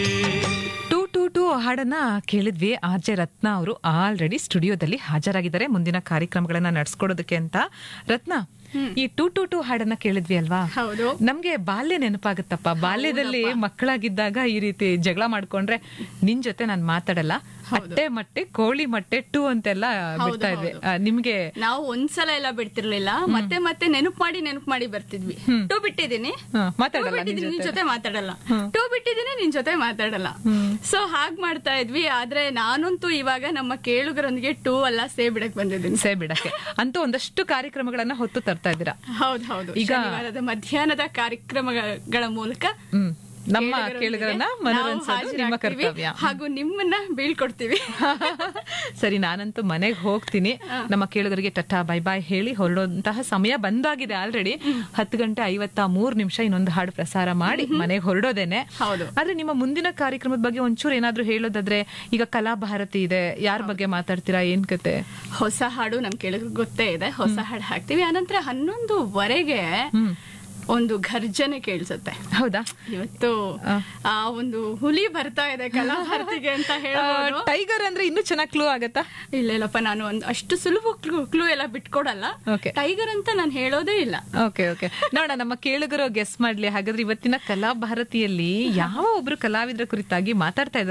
Two two two ಹಾಡನ್ನ ಕೇಳಿದ್ವಿ R J ರತ್ನ ಅವರು ಆಲ್ರೆಡಿ ಸ್ಟುಡಿಯೋದಲ್ಲಿ ಹಾಜರಾಗಿದ್ದಾರೆ ಮುಂದಿನ ಕಾರ್ಯಕ್ರಮಗಳನ್ನ ನಡ್ಸ್ಕೊಡೋದಕ್ಕೆ ಅಂತ ರತ್ನ ಈ ಟೂ ಟೂ ಟೂ ಹಾಡನ್ನ ಕೇಳಿದ್ವಿ ಅಲ್ವಾ ಹೌದು. ನಮ್ಗೆ ಬಾಲ್ಯ ನೆನಪಾಗುತ್ತಪ್ಪ ಬಾಲ್ಯದಲ್ಲಿ ಮಕ್ಕಳಾಗಿದ್ದಾಗ ಈ ರೀತಿ ಜಗಳ ಮಾಡ್ಕೊಂಡ್ರೆ ನಿನ್ ಜೊತೆ ನಾನ್ ಮಾತಾಡಲ್ಲ ಅಟ್ಟೆ ಮಟ್ಟೆ ಕೋಳಿ ಮೊಟ್ಟೆ ಟೂ ಅಂತೆಲ್ಲ ಬಿಡ್ತಾ ಇದ್ವಿ ಆ, ನಿಮ್ಗೆ ನಾವು ಒಂದ್ಸಲ ಎಲ್ಲ ಬಿಡ್ತಿರ್ಲಿಲ್ಲ ಮತ್ತೆ ಮತ್ತೆ ನೆನಪು ಮಾಡಿ ನೆನಪು ಮಾಡಿ ಬರ್ತಿದ್ವಿ ಟೂ ಬಿಟ್ಟಿದೀನಿ ಹಾ, ಟೂ ಮಾತಾಡಲ್ಲ ನಿನ್ ಬಿಟ್ಟಿದೀನಿ ನಿನ್ ಜೊತೆ ಜೊತೆ ಮಾತಾಡಲ್ಲ ಟೂ ಬಿಟ್ಟಿದೀನಿ ನಿನ್ ಜೊತೆ ಮಾತಾಡಲ್ಲ ಸೊ ಹಾಗ್ ಮಾಡ್ತಾ ಇದ್ವಿ ಆದ್ರೆ ನಾನಂತೂ ಇವಾಗ ನಮ್ಮ ಕೇಳುಗರೊಂದಿಗೆ ಟೂ ಅಲ್ಲ ಸೇ ಬಿಡಕ್ ಬಂದಿದ್ದೀನಿ ಸೇ ಬಿಡಕ್ಕೆ ಅಂತೂ ಒಂದಷ್ಟು ಕಾರ್ಯಕ್ರಮಗಳನ್ನ ಹೊತ್ತು ತರ್ತಾ ಇದ್ದೀರಾ ಹೌದು ಹೌದು ಈಗ- ಶನಿವಾರದ ಮಧ್ಯಾಹ್ನದ ಕಾರ್ಯಕ್ರಮಗಳ ಮೂಲಕ ಹ್ಮ್ ನಮ್ಮ ಕೇಳುಗರೊಂದಿಗೆ ಕೇಳುಗರನ್ನ ನಾವು ಮನರಂಜಿಸೋದು ನಿಮ್ಮ ಹಾಜರಾಗ್ತೀವಿ ಕರ್ತವ್ಯ ಹಾಗೂ ನಿಮ್ಮನ್ನ ಬೀಳ್ಕೊಡ್ತೀವಿ ಸರಿ ನಾನಂತೂ ಮನೆಗೆ ಹೋಗ್ತೀನಿ ನಮ್ಮ ಕೇಳುಗರಿಗೆ ಟಟಾ ಬೈ ಬಾಯ್ ಹೇಳಿ ಹೊರಡುವಂತಹ ಸಮಯ ಬಂದಾಗಿದೆ ಆಲ್ರೆಡಿ ಹತ್ತು ಗಂಟೆ ಐವತ್ತ ಮೂರ್ ನಿಮಿಷ ಇನ್ನೊಂದು ಹಾಡು ಪ್ರಸಾರ ಮಾಡಿ ಮನೆಗೆ ಹೊರಡೋದೇನೆ ಹೌದು. ಆದ್ರೆ ನಿಮ್ಮ ಮುಂದಿನ ಕಾರ್ಯಕ್ರಮದ ಬಗ್ಗೆ ಒಂಚೂರು ಏನಾದ್ರೂ ಹೇಳೋದಾದ್ರೆ ಈಗ ಕಲಾ ಭಾರತಿ ಇದೆ ಯಾರ ಬಗ್ಗೆ ಮಾತಾಡ್ತೀರಾ ಏನ್ ಕತೆ ಹೊಸ ಹಾಡು ನಮ್ ಕೇಳಿದ್ರು ಗೊತ್ತೇ ಇದೆ ಹೊಸ ಹಾಡು ಹಾಕ್ತಿವಿ ಆನಂತರ ಹನ್ನೊಂದುವರೆಗೆ ಒಂದು ಘರ್ಜನೆ ಕೇಳಿಸುತ್ತೆ ಹೌದಾ ಇವತ್ತು ಆ ಒಂದು ಹುಲಿ ಬರ್ತಾ ಇದೆ ಕಲಾಭಾರತಿಗೆ ಅಂತ ಹೇಳ್ಬೋದು ಟೈಗರ್ ಅಂದ್ರೆ ಇನ್ನೂ ಚೆನ್ನಾಗಿ ಕ್ಲೂ ಆಗತ್ತಾ ಇಲ್ಲ ಇಲ್ಲಪ್ಪ ನಾನು ಒಂದು ಅಷ್ಟು ಸುಲಭ ಕ್ಲೂ ಕ್ಲೂ ಎಲ್ಲ ಬಿಟ್ಕೊಡಲ್ಲ Okay. ಟೈಗರ್ ಅಂತ ನಾನು ಹೇಳೋದೇ ಇಲ್ಲ ಓಕೆ ಓಕೆ ನೋಡ ನಮ್ಮ ಕೇಳುಗರು ಗೆಸ್ ಮಾಡ್ಲಿ ಹಾಗಾದ್ರೆ ಇವತ್ತಿನ ಕಲಾ ಭಾರತಿಯಲ್ಲಿ ಯಾವ ಒಬ್ರು ಕಲಾವಿದರ ಕುರಿತಾಗಿ ಮಾತಾಡ್ತಾ ಇದ್ದಾರೆ